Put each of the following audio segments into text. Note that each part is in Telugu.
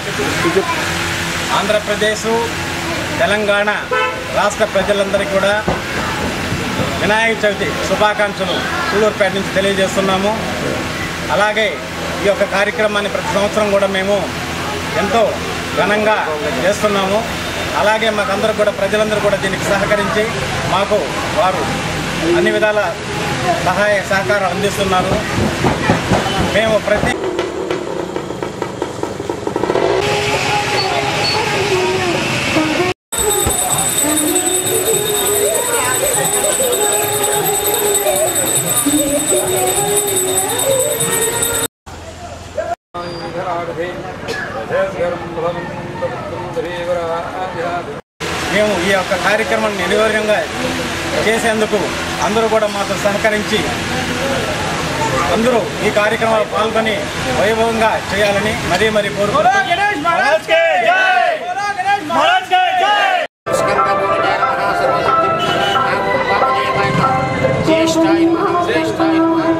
ఆంధ్రప్రదేశ్ తెలంగాణ రాష్ట్ర ప్రజలందరికీ కూడా వినాయక చవితి శుభాకాంక్షలు సూళ్ళూరుపేట నుంచి తెలియజేస్తున్నాము అలాగే ఈ యొక్క కార్యక్రమాన్ని ప్రతి సంవత్సరం కూడా మేము ఎంతో ఘనంగా చేస్తున్నాము అలాగే మాకందరూ కూడా ప్రజలందరూ కూడా దీనికి సహకరించి మాకు వారు అన్ని విధాల సహాయ సహకారం అందిస్తున్నారు మేము ప్రతి మేము ఈ యొక్క కార్యక్రమాన్ని నిర్వహంగా చేసేందుకు అందరూ కూడా మాతో సహకరించి అందరూ ఈ కార్యక్రమంలో పాల్గొని వైభవంగా చేయాలని మరీ మరీ జ్యేష్ఠాయ నమః జ్యేష్ఠాయ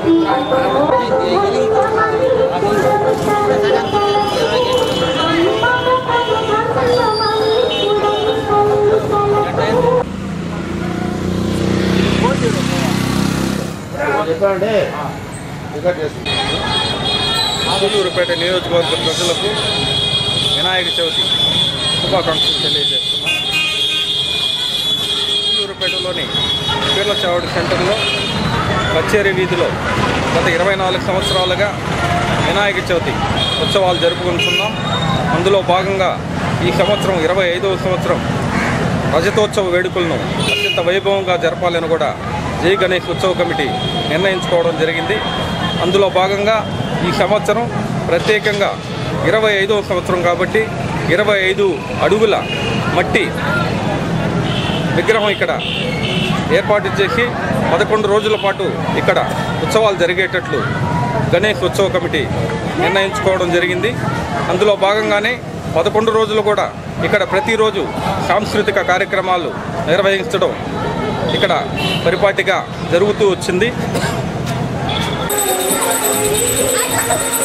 సూళ్ళూరుపేట నియోజకవర్గ ప్రజలకు వినాయక చవితి శుభాకాంక్షలు తెలియజేస్తున్నాం సూళ్ళూరుపేటలోని పీర్ల చావడి సెంటర్లో కచేరీ వీధిలో గత ఇరవై నాలుగు సంవత్సరాలుగా వినాయక చవితి ఉత్సవాలు జరుపుకుంటున్నాం అందులో భాగంగా ఈ సంవత్సరం ఇరవై ఐదవ సంవత్సరం రజతోత్సవ వేడుకలను అత్యంత వైభవంగా జరపాలని కూడా జై గణేష్ ఉత్సవ కమిటీ నిర్ణయించుకోవడం జరిగింది అందులో భాగంగా ఈ సంవత్సరం ప్రత్యేకంగా ఇరవై ఐదవ సంవత్సరం కాబట్టి ఇరవై ఐదు అడుగుల మట్టి విగ్రహం ఇక్కడ ఏర్పాటు చేసి పదకొండు రోజుల పాటు ఇక్కడ ఉత్సవాలు జరిగేటట్లు గణేష్ ఉత్సవ కమిటీ నిర్ణయించుకోవడం జరిగింది అందులో భాగంగానే పదకొండు రోజులు కూడా ఇక్కడ ప్రతిరోజు సాంస్కృతిక కార్యక్రమాలు నిర్వహించడం ఇక్కడ పరిపాటిగా జరుగుతూ వచ్చింది